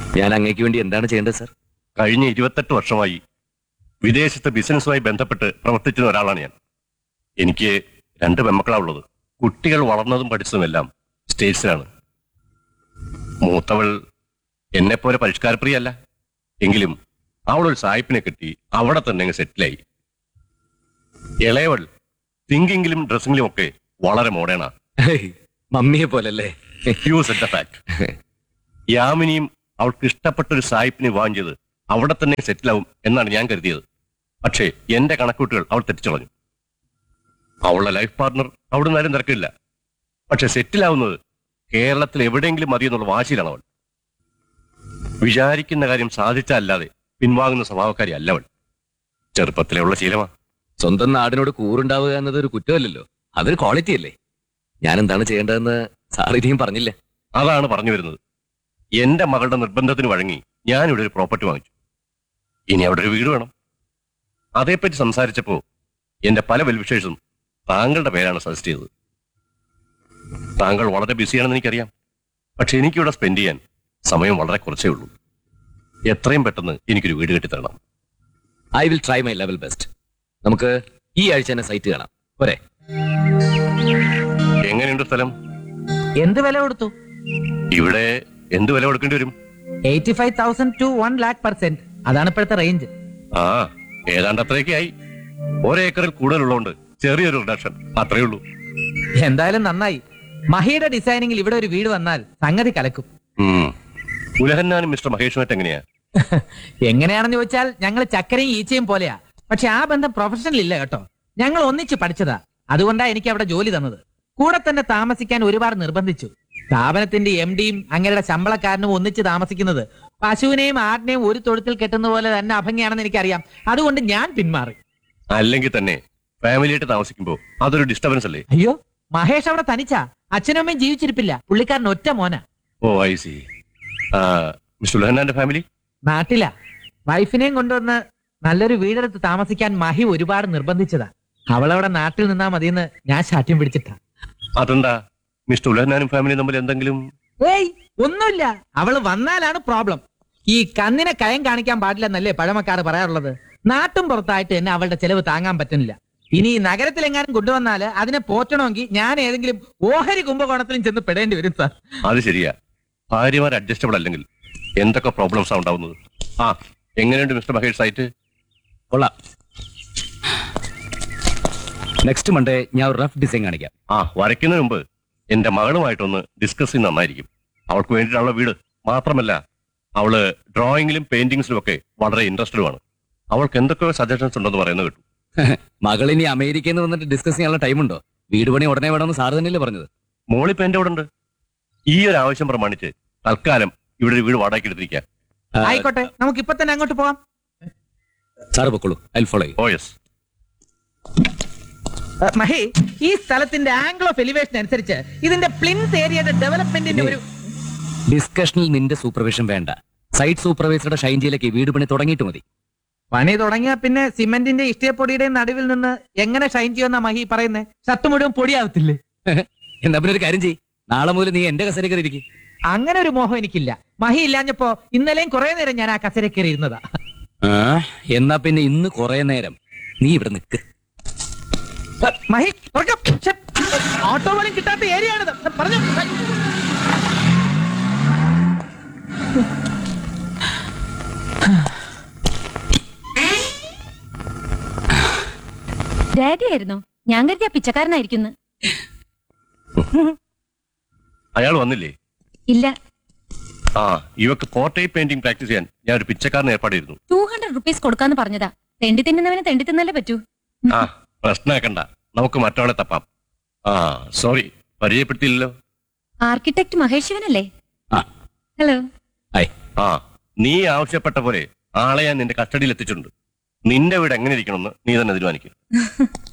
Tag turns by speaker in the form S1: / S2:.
S1: ഞാൻ അങ്ങേക്ക് വേണ്ടി എന്താണ് ചെയ്യേണ്ടത് സാർ
S2: കഴിഞ്ഞ ഇരുപത്തെട്ട് വർഷമായി വിദേശത്ത് ബിസിനസ്സുമായി ബന്ധപ്പെട്ട് പ്രവർത്തിച്ചിരുന്ന ഒരാളാണ് ഞാൻ എനിക്ക് രണ്ട് പെമ്മക്കളാ ഉള്ളത് കുട്ടികൾ വളർന്നതും പഠിച്ചതുമെല്ലാം സ്റ്റേറ്റ്സിലാണ് മൂത്തവൾ എന്നെപ്പോലെ പരിഷ്കാരപ്രിയല്ല എങ്കിലും അവളൊരു സായിപ്പിനെ കിട്ടി അവിടെ തന്നെ അങ്ങ് സെറ്റിലായി ഇളയവൾ തിങ്കിങ്ങിലും ഡ്രസ്സിങ്ങിലും ഒക്കെ വളരെ മോഡേണാ
S1: ഹേയ്, മമ്മിയെ പോലല്ലേ
S2: യു സെറ്റ് ഫാക്ട് യാമിനിയും അവൾക്ക് ഇഷ്ടപ്പെട്ട ഒരു സായിപ്പിനെ വിവാഹം ചെയ്ത് അവിടെ തന്നെ സെറ്റിലാവും എന്നാണ് ഞാൻ കരുതിയത് പക്ഷേ എന്റെ കണക്കൂട്ടുകൾ അവൾ തെറ്റിച്ചളഞ്ഞു അവളുടെ ലൈഫ് പാർട്ണർ അവിടെ നിന്നാലും തിരക്കില്ല പക്ഷെ സെറ്റിലാവുന്നത് കേരളത്തിൽ എവിടെയെങ്കിലും മതി എന്നുള്ള വാശിയിലാണ് അവൾ വിചാരിക്കുന്ന കാര്യം സാധിച്ചല്ലാതെ പിൻവാങ്ങുന്ന സ്വഭാവക്കാരി അല്ല അവൾ ചെറുപ്പത്തിലെ ഉള്ള ശീലമാ
S1: സ്വന്തം നാടിനോട് കൂറുണ്ടാവുക എന്നത് ഒരു കുറ്റമല്ലല്ലോ അതൊരു ക്വാളിറ്റി അല്ലേ ഞാൻ എന്താണ് ചെയ്യേണ്ടതെന്ന് സാർ ഇനിയും പറഞ്ഞില്ലേ
S2: അതാണ് പറഞ്ഞു വരുന്നത് എന്റെ മകളുടെ നിർബന്ധത്തിന് വഴങ്ങി ഞാൻ ഇവിടെ ഒരു പ്രോപ്പർട്ടി വാങ്ങിച്ചു ഇനി അവിടെ ഒരു വീട് വേണം അതേപ്പറ്റി സംസാരിച്ചപ്പോ എന്റെ പല വെൽവിഷേഴ്സും താങ്കളുടെ പേരാണ് സജസ്റ്റ് ചെയ്തത് താങ്കൾ വളരെ ബിസിയാണെന്ന് എനിക്കറിയാം പക്ഷെ എനിക്കിവിടെ സ്പെൻഡ് ചെയ്യാൻ സമയം വളരെ കുറച്ചേ ഉള്ളൂ എത്രയും പെട്ടെന്ന് എനിക്കൊരു വീട് കെട്ടിത്തരണം
S1: I will try my level best നമുക്ക് ഈ ആഴ്ച തന്നെ സൈറ്റ് കാണാം പോരെ
S2: എങ്ങനെയുണ്ട് സ്ഥലം
S3: എന്ത് വില കൊടുത്തു
S2: ഇവിടെ എന്ത് വില കൊടുക്കേണ്ടി വരും
S3: eighty five thousand to one lakh percent അതാണ് ഇപ്പോഴത്തെ റേഞ്ച്
S2: ആ ഏതാണ്ട് അത്രയൊക്കെ ആയി ഒരേക്കറിൽ കൂടുതലുള്ളതുകൊണ്ട് ചെറിയൊരു റിഡക്ഷൻ അത്രയേ ഉള്ളൂ
S3: എന്തായാലും നന്നായി മഹിയുടെ ഡിസൈനിങ്ങിൽ ഇവിടെ ഒരു വീട് വന്നാൽ സംഗതി കലക്കും
S2: ഉം. ഉലഹന്നാനും മിസ്റ്റർ മഹേഷുമായിട്ട് എങ്ങനെയാ
S3: എങ്ങനെയാണെന്ന് ചോദിച്ചാൽ ഞങ്ങൾ ചക്കരയും ഈച്ചയും പോലെയാ പക്ഷെ ആ ബന്ധം പ്രൊഫഷണൽ ഇല്ല കേട്ടോ ഞങ്ങൾ ഒന്നിച്ച് പഠിച്ചതാ അതുകൊണ്ടാ എനിക്ക് അവിടെ ജോലി തന്നത് കൂടെ തന്നെ താമസിക്കാൻ ഒരുപാട് നിർബന്ധിച്ചു സ്ഥാപനത്തിന്റെ എം ഡിയും അങ്ങയുടെ ശമ്പളക്കാരനും ഒന്നിച്ച് താമസിക്കുന്നത് പശുവിനെയും ആടിനെയും ഒരു തൊഴുത്തിൽ കെട്ടുന്ന പോലെ തന്നെ അഭംഗിയാണെന്ന് എനിക്കറിയാം അതുകൊണ്ട് ഞാൻ പിന്മാറി
S2: അല്ലെങ്കിൽ തന്നെ ഫാമിലിയായിട്ട് താമസിക്കുമ്പോ അതൊരു ഡിസ്റ്റർബൻസ് അല്ലേ
S3: അയ്യോ മഹേഷ് അവിടെ തനിച്ചാ അച്ഛനും അമ്മയും ജീവിച്ചിരിപ്പില്ല പുള്ളിക്കാരൻ ഒറ്റ മോന
S2: ഓ ഐ സി മിസ്റ്റർ ഉലഹന്നാന്റെ ഫാമിലി
S3: നാട്ടിലാ വൈഫിനെയും കൊണ്ടുവന്ന് നല്ലൊരു വീടെടുത്ത് താമസിക്കാൻ മഹി ഒരുപാട് നിർബന്ധിച്ചതാ അവളവിടെ നാട്ടിൽ നിന്നാ മതിയെന്ന് ഞാൻ ശാഠ്യം പിടിച്ചിട്ടാ
S2: അതെന്താ മിസ്റ്റർ ഉലഹന്നാനും ഫാമിലിയും തമ്മിൽ എന്തെങ്കിലും
S3: ഏയ് ഒന്നുമില്ല അവള് വന്നാലാണ് പ്രോബ്ലം ഈ കണ്ണിനെ കയം കാണിക്കാൻ പാടില്ലെന്നല്ലേ പഴമക്കാർ പറയാറുള്ളത് നാട്ടും പുറത്തായിട്ട് തന്നെ അവളുടെ ചെലവ് താങ്ങാൻ പറ്റുന്നില്ല ഇനി ഈ നഗരത്തിലെങ്ങാനും കൊണ്ടുവന്നാല് അതിനെ പോറ്റണമെങ്കിൽ ഞാൻ ഏതെങ്കിലും ഓഹരി കുംഭകോണത്തിലും ചെന്ന് പെടേണ്ടി വരും സാർ
S2: അത് ശരിയാ ഭാര്യമാർ അഡ്ജസ്റ്റബിൾ അല്ലെങ്കിൽ എന്തൊക്കെ പ്രോബ്ലംസാ ഉണ്ടാവുന്നത് ആ എങ്ങനെയുണ്ട് മിസ്റ്റർ മഹേഷ് സൈറ്റ്
S1: കൊള്ളാം നെക്സ്റ്റ് മൺഡേ ഞാൻ ഒരു റഫ് ഡിസൈൻ കാണിക്കാം
S2: ആ വരയ്ക്കുന്നതിന് മുമ്പ് എന്റെ മകളുമായിട്ടൊന്ന് ഡിസ്കസ് ചെയ്യുന്ന നന്നായിരിക്കും അവൾക്ക് വേണ്ടിയിട്ടുള്ള വീട് മാത്രമല്ല അവള് ഡ്രോയിങ്ങിലും പെയിന്റിങ്സിലും ഒക്കെ വളരെ ഇൻട്രസ്റ്റഡുമാണ് അവൾക്ക് എന്തൊക്കെയോ സജഷൻസ് ഉണ്ടെന്ന് പറയുന്നത് കേട്ടു
S1: മകൾ ഇനി അമേരിക്കയിൽ നിന്ന് വന്നിട്ട് ഡിസ്കസ് ചെയ്യാനുള്ള ടൈമുണ്ടോ വീട് പണി ഉടനെ വേണമെന്ന് സാർ തന്നെയല്ലേ പറഞ്ഞത്
S2: മോളിപ്പോ എന്റെ കൂടെ ഉണ്ട് ഈ ഒരു ആവശ്യം പ്രമാണിച്ച് തൽക്കാലം ഇവിടെ ഒരു വീട് വാടകയ്ക്ക് എടുത്തിരിക്കാം
S1: ആ,
S3: ആയിക്കോട്ടെ നമുക്ക് ഇപ്പൊ തന്നെ അങ്ങോട്ട് പോവാം
S1: സാറ് പൊക്കോളൂ ഐ ഫോളോ
S2: ഓ യെസ്
S3: ഏ, മഹി ഈ സ്ഥലത്തിന്റെ ആംഗിൾ ഓഫ് എലിവേഷൻ അനുസരിച്ച് ഇതിന്റെ പ്ലിൻസ് ഏരിയയുടെ ഡെവലപ്മെന്റിന്റെ ഒരു
S1: ഡിസ്കഷനിൽ നിന്റെ സൂപ്പർവിഷൻ വേണ്ട സൈറ്റ് സൂപ്പർവൈസറുടെ ഷൈൻ ചെയ്യിലേക്ക് വീട് പണി തുടങ്ങിയിട്ട് മതി
S3: പണി തുടങ്ങിയ പിന്നെ സിമെന്റിന്റെ ഇഷ്ടിയപ്പൊടിയുടെയും നടുവിൽ നിന്ന് എങ്ങനെ ഷൈൻ ചെയ്യുമെന്ന മഹി പറയുന്നേ ഷർട്ട് മുഴുവൻ പൊടിയാവത്തില്ലേ
S1: എന്നാ പിന്നെ ഒരു കാര്യം ചെയ്യ് നാളെ മുതൽ നീ എന്റെ കസേര കയറി ഇരിക്കും
S3: അങ്ങനെ ഒരു മോഹം എനിക്കില്ല മഹി ഇല്ലാഞ്ഞപ്പോ ഇന്നലെയും കുറെ നേരം ഞാൻ ആ കസര കയറി ഇരുന്നതാ
S1: എന്നാ പിന്നെ ഇന്ന് കുറെ നേരം നീ ഇവിടെ നിൽക്ക്
S3: ഏ, മഹി തുറക്കാം. ശ്ശെ, ഓട്ടോ പോലും കിട്ടാത്ത ഏരിയ ആണിത് പറഞ്ഞു
S4: ഡാഡി ആയിരുന്നോ ഞാൻ കരുതിയ പിച്ചക്കാരനായിരിക്കുന്നു
S2: അയാൾ വന്നില്ലേ
S4: ഇല്ല
S2: ആ ഇവക്ക് പോർട്രേറ്റ് പെയിന്റിംഗ് പ്രാക്ടീസ് ചെയ്യാൻ ഞാൻ ഒരു പിച്ചക്കാരനെ ഏർപ്പാട് ചെയ്തിരുന്നു
S4: ടൂ ഹൺഡ്രഡ് റുപ്പീസ് കൊടുക്കാന്ന് പറഞ്ഞതാ തെണ്ടി തിന്നുന്നവന് തെണ്ടി തിന്നല്ലേ പറ്റൂ
S2: ആ പ്രശ്നമാക്കണ്ട നമുക്ക് മറ്റവളെ തപ്പാം ആ സോറി പരിചയപ്പെടുത്തിയില്ലല്ലോ
S4: ആർക്കിടെക്ട് മഹേഷ് ശിവനല്ലേ
S1: ആ
S4: ഹലോ
S1: ഐ
S2: ആ നീ ആവശ്യപ്പെട്ട പോലെ ആളെ ഞാൻ നിന്റെ കസ്റ്റഡിയിൽ എത്തിച്ചിട്ടുണ്ട് നിന്റെ വീട് എങ്ങനെ ഇരിക്കണമെന്ന് നീ തന്നെ തീരുമാനിക്കും